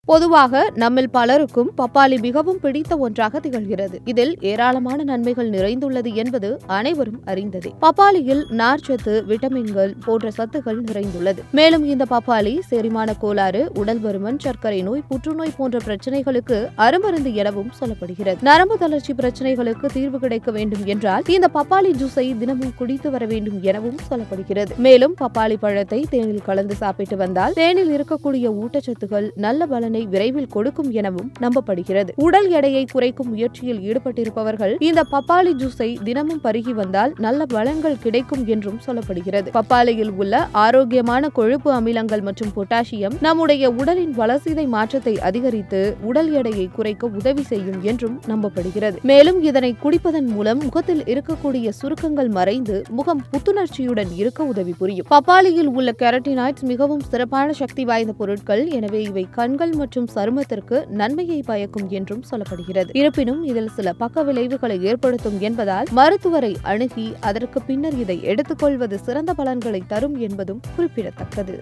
பொதுவாக நம்மில் பலருக்கும் பப்பாளி மிகவும் பிடித்த ஒன்றாக திகழ்கிறது இதில் ஏராளமான நன்மைகள் நிறைந்துள்ளது என்பது அனைவரும் அறிந்ததே பப்பாளியில் நார்ச்சத்து விட்டமின்கள் போன்ற சத்துக்கள் நிறைந்துள்ளது மேலும் இந்த பப்பாளி செரிமான கோளாறு உடல் பருமன் சர்க்கரை நோய் புற்றுநோய் போன்ற பிரச்சனைகளுக்கு அருமருந்து எனவும் சொல்லப்படுகிறது நரம்பு தளர்ச்சி பிரச்சனைகளுக்கு தீர்வு கிடைக்க வேண்டும் என்றால் இந்த பப்பாளி ஜூஸை தினமும் குடித்து வர வேண்டும் எனவும் சொல்லப்படுகிறது மேலும் பப்பாளி பழத்தை தேனில் கலந்து சாப்பிட்டு வந்தால் தேனில் இருக்கக்கூடிய ஊட்டச்சத்துக்கள் நல்ல பலனை விரைவில் கொடுக்கும் எனவும் நம்பப்படுகிறது உடல் எடையை குறைக்கும் முயற்சியில் ஈடுபட்டிருப்பவர்கள் இந்த பப்பாளி ஜூஸை தினமும் பருகி வந்தால் நல்ல பலன்கள் கிடைக்கும் என்றும் சொல்லப்படுகிறது பப்பாளியில் உள்ள ஆரோக்கியமான கொழுப்பு அமிலங்கள் மற்றும் பொட்டாசியம் நம்முடைய உடலின் வளர்சிதை மாற்றத்தை அதிகரித்து உடல் எடையை குறைக்க உதவி செய்யும் என்றும் நம்பப்படுகிறது மேலும் இதனை குடிப்பதன் மூலம் முகத்தில் இருக்கக்கூடிய சுருக்கங்கள் மறைந்து முகம் புத்துணர்ச்சியுடன் இருக்க உதவி புரியும் பப்பாளியில் உள்ள கெரட்டினாய்ட்ஸ் மிகவும் சிறப்பான சக்தி வாய்ந்த பொருட்கள் எனவே இவை கண்கள் மற்றும் சருமத்திற்கு நன்மையை பயக்கும் என்றும் சொல்லப்படுகிறது இருப்பினும் இதில் சில பக்க விளைவுகளை ஏற்படுத்தும் என்பதால் மருத்துவரை அணுகி அதற்கு பின்னர் இதை எடுத்துக்கொள்வது சிறந்த பலன்களை தரும் என்பதும் குறிப்பிடத்தக்கது